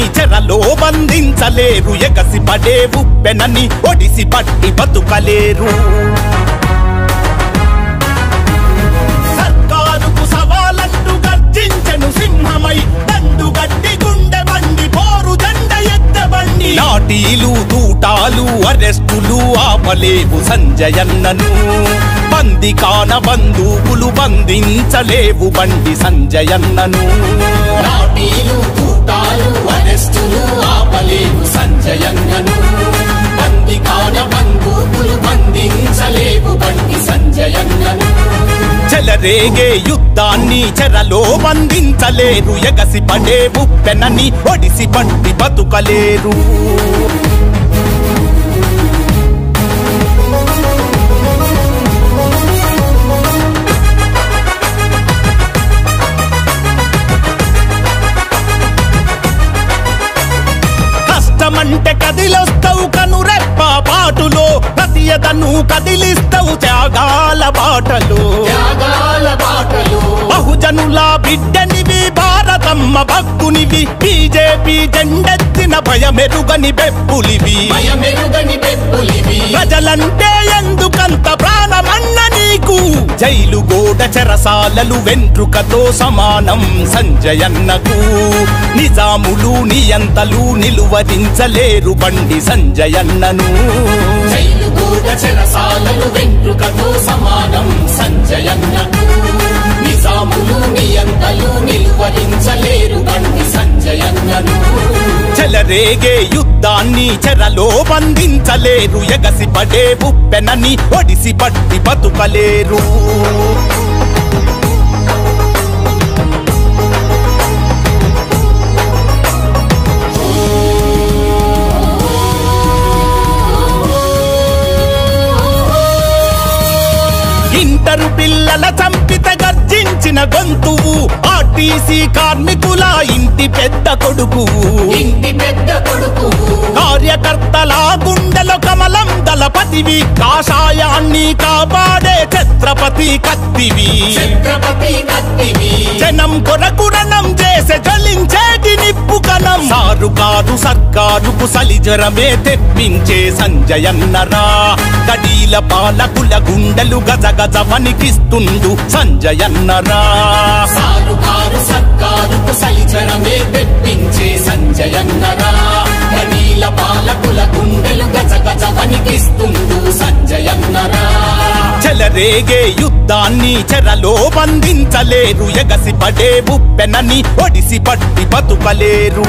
చెరలో బంధించలేరు ఎగసి పడే ఉప్పెనని ఒడిసి పట్టి బతుకలేరు సర్కారుకు సవాలంటూ గర్జించెను సింహమై దండు గట్టి గుండె బండి పోరు దండ ఎత్తబండి లాఠీలు తూటాలు అరెస్టులు ఆపలేవు సంజయన్నను బంది కాన బందూకులు బంధించలేవు బండి సంజయన్నను లాఠీలు తూటాలు అరెస్టులు ఆపలేవు సంజయన్నను బంది కాన బందూకులు బంధించలేవు బండి సంజయన్నను చెలరేగే యుద్ధాన్ని చెరలో బంధించలేరు ఎగసి పడే ఉప్పెనని ఒడిసి పట్టి బతుకలేరు కష్టమంటే కదిలొస్తావు కనురెప్ప పాటులో ప్రతియదను కదిలిస్తావు త్యాగాల బాటలు త్యాగాల బాటలు బహుజనుల బిడ్డనివి భారతమ్మ భక్తునివి బీజేపీ జెండెత్తిన భయమెరుగని బెప్పులివి భయమెరుగని పెప్పులివి ప్రజలంటే ఎందుకంత ప్రాణమన్న నీకు జైలు గోడ చెరసాలలు వెంట్రుకతో సమానం సంజయన్నకు నిజాములు నియంతలు నిలువరించలేరు బండి సంజయన్నను జైలు గూడ చెరసాలలు వెంట్రుకతో సమానం సంజయన్నకు నిజాములు నియంతలు నిలువరించలేరు బండి సంజయన్నను చెలరేగే యుద్ధాన్ని చెరలో బంధించలేరు ఎగసి పడే ఉప్పెనని ఒడిసి పట్టి బతుకలేరు ఇంటరు పిల్లల చంపిత గర్జించిన గొంతువు ఆర్టీసీ కార్మికుల ఇంటి పెద్ద కొడుకువు ఇంటి పెద్ద కొడుకు కార్యకర్తల గుండెలో కమలం దళపతివి కాషాయాన్ని కాపాడే ఛత్రపతి కత్తివి ఛత్రపతి కత్తివి జనం కొరకు రణం చేసే జ్వలించేటి నిప్పు కణం సారు కారు సర్కారుకు సలిజరమే తెప్పించే సంజయన్నరా గడీల పాలకుల గుండెలు గజ గజ వణికిస్తుండు సంజయన్నరా సారు కారు సర్కారుకు సలిచరమే తెప్పించే సంజయన్నరా గడీల పాలకుల గుండెలు గజ గజ వణికిస్తుండు సంజయన్నరా చెలరేగే యుద్ధాన్ని చెరలో బంధించలేరు ఎగసి పడే ఉప్పెనని ఒడిసి పట్టి బతుకలేరు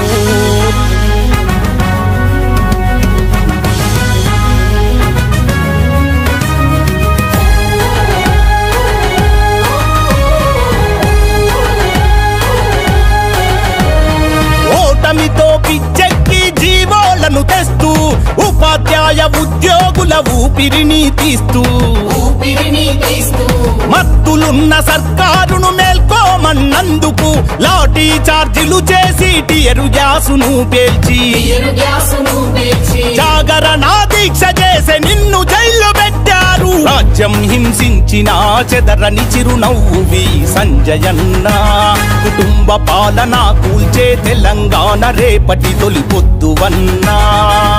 ఓటమితో పిచ్చెక్కి జీవోలను తెస్తూ ఉపాధ్యాయ ఉద్యోగుల ఊపిరిని తీస్తూ ఊపిరిని తీస్తూ మత్తులున్న సర్కారును మేల్కోమన్నందుకు లాఠీ చార్జీలు చేసి టియరు గ్యాసును పేల్చి తీయరు గ్యాసును పేర్చి జాగరణ దీక్ష చేసే నిన్ను జైల్లో పెట్టారు రాజ్యం హింసించిన చెదరని చిరునవ్వువి సంజయన్న కుటుంబ పాలన కూల్చే తెలంగాణ రేపటి తొలి పొద్దువన్నా